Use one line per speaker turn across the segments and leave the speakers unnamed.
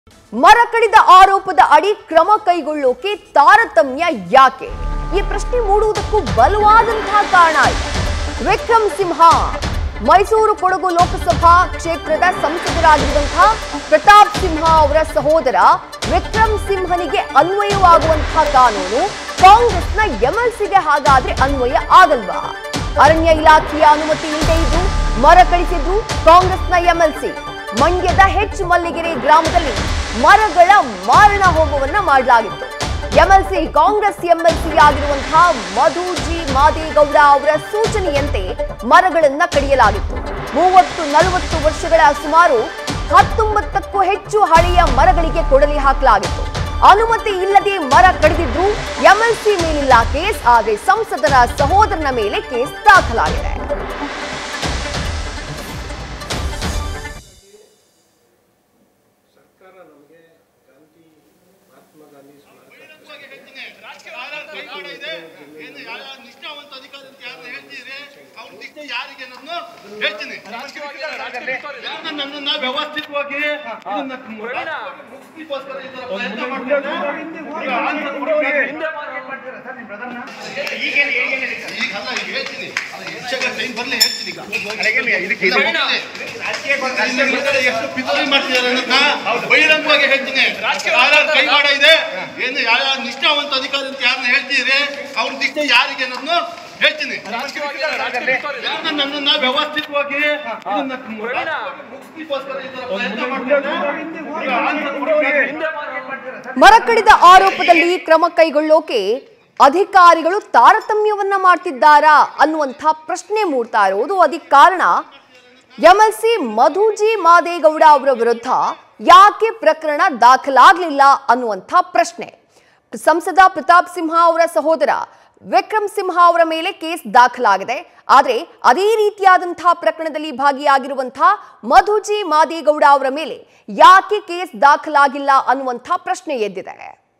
ಮರ ಕಡಿದ ಆರೋಪದ ಅಡಿ ಕ್ರಮ ಕೈಗೊಳ್ಳೋಕೆ ತಾರತಮ್ಯ ಯಾಕೆ ಈ ಪ್ರಶ್ನೆ ಮೂಡುವುದಕ್ಕೂ ಬಲವಾದಂತಹ ಕಾರಣ ಇದೆ ವಿಕ್ರಮ್ ಸಿಂಹ ಮೈಸೂರು ಕೊಡಗು ಲೋಕಸಭಾ ಕ್ಷೇತ್ರದ ಸಂಸದರಾಗಿರುವಂತಹ ಪ್ರತಾಪ್ ಸಿಂಹ ಅವರ ಸಹೋದರ ವಿಕ್ರಮ್ ಸಿಂಹನಿಗೆ ಅನ್ವಯವಾಗುವಂತಹ ಕಾನೂನು ಕಾಂಗ್ರೆಸ್ನ ಎಂಎಲ್ಸಿಗೆ ಹಾಗಾದ್ರೆ ಅನ್ವಯ ಆಗಲ್ವಾ ಅರಣ್ಯ ಇಲಾಖೆಯ ಅನುಮತಿ ಇಲ್ಲದೆ ಇದ್ದು ಮರ ಕಡಿಸಿದ್ದು ಕಾಂಗ್ರೆಸ್ನ ಎಂಎಲ್ಸಿ ಮಂಡ್ಯದ ಹೆಚ್ ಮಲ್ಲಿಗೆರೆ ಗ್ರಾಮದಲ್ಲಿ ಮರಗಳ ಮಾರಣ ಹೋಮವನ್ನ ಮಾಡಲಾಗಿತ್ತು ಎಂಎಲ್ಸಿ ಕಾಂಗ್ರೆಸ್ ಎಂಎಲ್ಸಿ ಆಗಿರುವಂತಹ ಮಧು ಜಿ ಮಾದೇಗೌಡ ಅವರ ಸೂಚನೆಯಂತೆ ಮರಗಳನ್ನ ಕಡಿಯಲಾಗಿತ್ತು ಮೂವತ್ತು ನಲವತ್ತು ವರ್ಷಗಳ ಸುಮಾರು ಹತ್ತೊಂಬತ್ತಕ್ಕೂ ಹೆಚ್ಚು ಹಳೆಯ ಮರಗಳಿಗೆ ಕೊಡಲಿ ಹಾಕಲಾಗಿತ್ತು ಅನುಮತಿ ಇಲ್ಲದೆ ಮರ ಕಡಿದಿದ್ದು ಎಂಎಲ್ಸಿ ಮೇಲಿಲ್ಲ ಕೇಸ್ ಆದರೆ ಸಂಸದರ ಸಹೋದರನ ಮೇಲೆ ಕೇಸ್ ದಾಖಲಾಗಿದೆ
ಏನು ಯಾವ ನಿಷ್ಠಾವಂತ ಅಧಿಕಾರಿ ಅಂತ ಯಾರನ್ನ ಹೇಳ್ತೀರಿ ಅವ್ರ ನಿಷ್ಠೆ ಯಾರಿಗೆ ನಾನು ಹೇಳ್ತೀನಿ ಇದನ್ನ ನನ್ನನ್ನ ವ್ಯವಸ್ಥಿತವಾಗಿ ಇದನ್ನ ಮುಗಿಸ್ಲಿಕ್ಕೋಸ್ಕರ ಈ ತರ ಪ್ರಯತ್ನ ಮಾಡ್ತಿದ್ದಾರೆ. ಈಗ ಆನ್ಸರ್ ಕೊಡೋರಿಗೆ ಈಗ ಅಲ್ಲ ಈಗ ಹೇಳ್ತೀನಿ ಟೈಮ್ ಬರ್ಲಿ ಹೇಳ್ತೀನಿ ಈಗ ಇಲ್ಲ, ಹೋಗ್ತೀನಿ. ಇನ್ನು ಈ ಕಡೆ ಎಷ್ಟು ಪಿತೂರಿ ಮಾಡ್ತಿದ್ದಾರೆ ಅನ್ನೋದನ್ನ ಬಹಿರಂಗವಾಗಿ ಹೇಳ್ತೀನಿ ಯಾರ್ಯಾರ ಕೈವಾಡ ಇದೆ ಏನು ಯಾವ ನಿಷ್ಠಾವಂತ ಅಧಿಕಾರಿ ಅಂತ ಯಾರನ್ನ ಹೇಳ್ತೀರಿ ಅವ್ರ ನಿಷ್ಠೆ ಯಾರಿಗೆ ಅನ್ನೋದನ್ನ ಹೇಳ್ತೀನಿ ಇದನ್ನ ನನ್ನನ್ನ ವ್ಯವಸ್ಥಿತವಾಗಿ ಇದನ್ನ ಮುಗಿಸ್ಲಿಕ್ಕೋಸ್ಕರ ಈ ತರ ಪ್ರಯತ್ನ ಮಾಡ್ತಿದ್ದಾರೆ. ಈಗ ಆನ್ಸರ್ ಕೊಡೋರಿಗೆ
ಮರ ಕಡಿದ ಆರೋಪದಲ್ಲಿ ಕ್ರಮ ಕೈಗೊಳ್ಳೋಕೆ ಅಧಿಕಾರಿಗಳು ತಾರತಮ್ಯವನ್ನ ಮಾಡ್ತಿದ್ದಾರಾ ಅನ್ನುವಂಥ ಪ್ರಶ್ನೆ ಮೂಡ್ತಾ ಇರೋದು ಅದಕ್ಕೆ ಕಾರಣ ಎಂಎಲ್ಸಿ ಮಧುಜಿ ಮಾದೇಗೌಡ ಅವರ ವಿರುದ್ಧ ಯಾಕೆ ಪ್ರಕರಣ ದಾಖಲಾಗಲಿಲ್ಲ ಅನ್ನುವಂಥ ಪ್ರಶ್ನೆ ಸಂಸದ ಪ್ರತಾಪ್ ಸಿಂಹ ಅವರ ಸಹೋದರ ವಿಕ್ರಮ್ ಸಿಂಹ ಅವರ ಮೇಲೆ ಕೇಸ್ ದಾಖಲಾಗಿದೆ ಆದರೆ ಅದೇ ರೀತಿಯಾದಂತಹ ಪ್ರಕರಣದಲ್ಲಿ ಭಾಗಿಯಾಗಿರುವಂತಹ ಮಧುಜಿ ಮಾದೇಗೌಡ ಅವರ ಮೇಲೆ ಯಾಕೆ ಕೇಸ್ ದಾಖಲಾಗಿಲ್ಲ ಅನ್ನುವಂಥ ಪ್ರಶ್ನೆ ಎದ್ದಿದೆ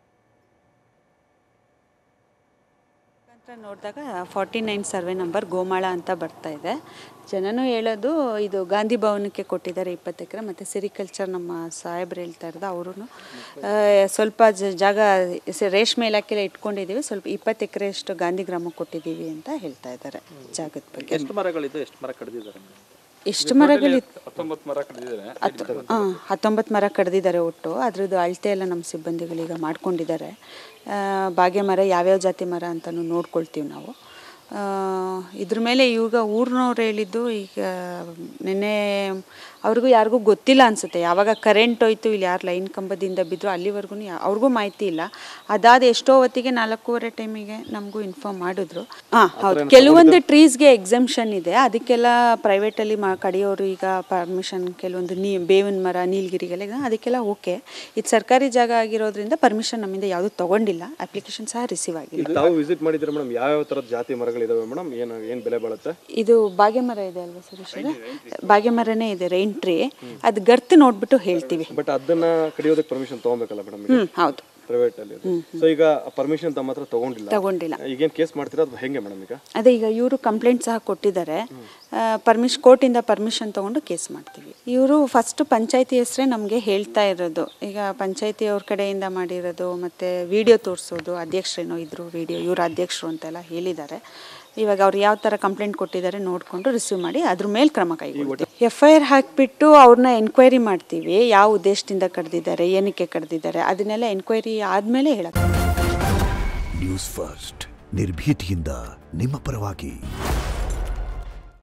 ಅಂತ ನೋಡಿದಾಗ ಫಾರ್ಟಿ ನೈನ್ ಸರ್ವೆ ನಂಬರ್ ಗೋಮಾಳ ಅಂತ ಬರ್ತಾ ಇದೆ ಜನನೂ ಹೇಳೋದು ಇದು ಗಾಂಧಿ ಭವನಕ್ಕೆ ಕೊಟ್ಟಿದ್ದಾರೆ ಇಪ್ಪತ್ತು ಎಕರೆ ಮತ್ತು ಸಿರಿಕಲ್ಚರ್ ನಮ್ಮ ಸಾಹೇಬ್ರು ಹೇಳ್ತಾ ಇರೋದು ಅವರು ಸ್ವಲ್ಪ ಜ- ಜಾಗ ಸ- ರೇಷ್ಮೆ ಇಲಾಖೆಲ್ಲ ಇಟ್ಕೊಂಡಿದ್ದೀವಿ ಸ್ವಲ್ಪ ಇಪ್ಪತ್ತು ಎಕರೆಯಷ್ಟು ಗಾಂಧಿ ಗ್ರಾಮಕ್ಕೆ ಕೊಟ್ಟಿದ್ದೀವಿ ಅಂತ ಹೇಳ್ತಾ ಇದ್ದಾರೆ ಜಾಗದ ಬಗ್ಗೆ
ಎಷ್ಟು ಮರಗಳಿದ್ದು ಎಷ್ಟು ಮರ ಕಡಿದಿದ್ದಾರೆ
ಎಷ್ಟು ಮರಗಳಿತ್ತು
ಹತ್ತೊಂಬತ್ತು ಮರ ಕಡಿದಿದ್ದಾರೆ
ಹತ್ತು ಹಾಂ ಹತ್ತೊಂಬತ್ತು ಮರ ಕಡ್ದಿದ್ದಾರೆ ಒಟ್ಟು ಅದ್ರದ್ದು ಅಳತೆ ಎಲ್ಲ ನಮ್ಮ ಸಿಬ್ಬಂದಿಗಳೀಗ ಮಾಡ್ಕೊಂಡಿದ್ದಾರೆ ಆ, ಬಾಗೆ ಮರ ಯಾವ್ಯಾವ ಜಾತಿ ಮರ ಅಂತಲೂ ನೋಡ್ಕೊಳ್ತೀವಿ ನಾವು ಆ, ಇದ್ರ ಮೇಲೆ ಇವಾಗ ಊರಿನವ್ರು ಹೇಳಿದ್ದು ಈಗ ನಿನ್ನೆ ಅವ್ರಿಗೂ ಯಾರಿಗೂ ಗೊತ್ತಿಲ್ಲ ಅನಿಸುತ್ತೆ ಯಾವಾಗ ಕರೆಂಟ್ ಹೋಯ್ತು ಇಲ್ಲಿ ಯಾರು ಲೈನ್ ಕಂಬದಿಂದ ಬಿದ್ದರು ಅಲ್ಲಿವರೆಗೂ ಅವ್ರಿಗೂ ಮಾಹಿತಿ ಇಲ್ಲ ಅದಾದ ಎಷ್ಟೋ ಹೊತ್ತಿಗೆ ನಾಲ್ಕೂವರೆ ಟೈಮಿಗೆ ನಮಗೂ ಇನ್ಫಾರ್ಮ್ ಮಾಡಿದ್ರು ಹಾಂ ಹೌದು ಕೆಲವೊಂದು ಟ್ರೀಸ್ಗೆ ಎಕ್ಸಮ್ಷನ್ ಇದೆ ಅದಕ್ಕೆಲ್ಲ ಪ್ರೈವೇಟಲ್ಲಿ ಮಾ ಕಡಿಯೋರು ಈಗ ಪರ್ಮಿಷನ್ ಕೆಲವೊಂದು ನೀ ಬೇವಿನ ಮರ ನೀಲಗಿರಿಗೆಲ್ಲ ಇದೆ, ಅದಕ್ಕೆಲ್ಲ ಓಕೆ ಇದು ಸರ್ಕಾರಿ ಜಾಗ ಆಗಿರೋದ್ರಿಂದ ಪರ್ಮಿಷನ್ ನಮ್ಮಿಂದ ಯಾವುದೂ ತೊಗೊಂಡಿಲ್ಲ ಅಪ್ಲಿಕೇಶನ್ ಸಹ ರಿಸೀವ್ ಆಗಿಲ್ಲ
ಈಗ ತಾವು ವಿಸಿಟ್ ಮಾಡಿದ್ರೆ ಮೇಡಮ್ ಯಾವ ಥರದ ಜಾತಿ ಮರಗಳಿದಾವೆ ಮೇಡಮ್ ಏನು ಏನು ಬೆಲೆ ಬಾಳುತ್ತೆ
ಇದು ಬಾಗೆ ಮರ ಇದೆ ಅಲ್ವಾ ಸುರೇಶ್ ಅವರೇ? ಬಾಗೆ ಮರನೇ ಇದೆ ರೈನ್ ಟ್ರೀ ಅದು ಗರ್ತು ನೋಡ್ಬಿಟ್ಟು ಹೇಳ್ತೀವಿ
ಬಟ್ ಅದನ್ನ ಕಡಿಯೋದಕ್ಕೆ ಪರ್ಮಿಷನ್ ತಗೊಬೇಕಲ್ಲ ಮೇಡಮ್
ಹ್ಮ್ ಹೌದು
ಪ್ರೈವೇಟ್ ಅಲ್ಲಿ ಸೊ ಈಗ ಪರ್ಮಿಷನ್ ತಮ್ಮ ಹತ್ರ ತಗೊಂಡಿಲ್ಲ
ತಗೊಂಡಿಲ್ಲ
ಈಗೇನು ಕೇಸ್ ಮಾಡ್ತೀರಾ ಅದು ಹೆಂಗೆ ಮೇಡಮ್ ಈಗ
ಅದೇ ಈಗ ಇವರು ಕಂಪ್ಲೇಂಟ್ ಸಹ ಕೊಟ್ಟಿದ್ದಾರೆ ಪರ್ಮಿಷ್ ಕೋರ್ಟಿಂದ ಪರ್ಮಿಷನ್ ತೊಗೊಂಡು ಕೇಸ್ ಮಾಡ್ತೀವಿ ಇವರು ಫಸ್ಟ್ ಪಂಚಾಯತಿ ಹೆಸರೇ ನಮಗೆ ಹೇಳ್ತಾ ಇರೋದು ಈಗ ಪಂಚಾಯತಿ ಅವ್ರ ಕಡೆಯಿಂದ ಮಾಡಿರೋದು ಮತ್ತು ವಿಡಿಯೋ ತೋರಿಸೋದು ಅಧ್ಯಕ್ಷರೇನೋ ಇದ್ರು ವಿಡಿಯೋ ಇವ್ರ ಅಧ್ಯಕ್ಷರು ಅಂತೆಲ್ಲ ಹೇಳಿದ್ದಾರೆ ಇವಾಗ ಅವ್ರು ಯಾವ ಥರ ಕಂಪ್ಲೇಂಟ್ ಕೊಟ್ಟಿದ್ದಾರೆ ನೋಡಿಕೊಂಡು ರಿಸೀವ್ ಮಾಡಿ ಅದ್ರ ಮೇಲೆ ಕ್ರಮ ಕೈಗೊಳ್ತೀವಿ ಎಫ್ ಐ ಆರ್ ಹಾಕಿಬಿಟ್ಟು ಅವ್ರನ್ನ ಎನ್ಕ್ವೈರಿ ಮಾಡ್ತೀವಿ ಯಾವ ಉದ್ದೇಶದಿಂದ ಕಡ್ದಿದ್ದಾರೆ ಏನಕ್ಕೆ ಕಡ್ದಿದ್ದಾರೆ ಅದನ್ನೆಲ್ಲ ಎನ್ಕ್ವೈರಿ ಆದಮೇಲೆ ಹೇಳಕ್ಕೆ
ನ್ಯೂಸ್ ಫಸ್ಟ್ ನಿರ್ಭೀತಿಯಿಂದ ನಿಮ್ಮ ಪರವಾಗಿ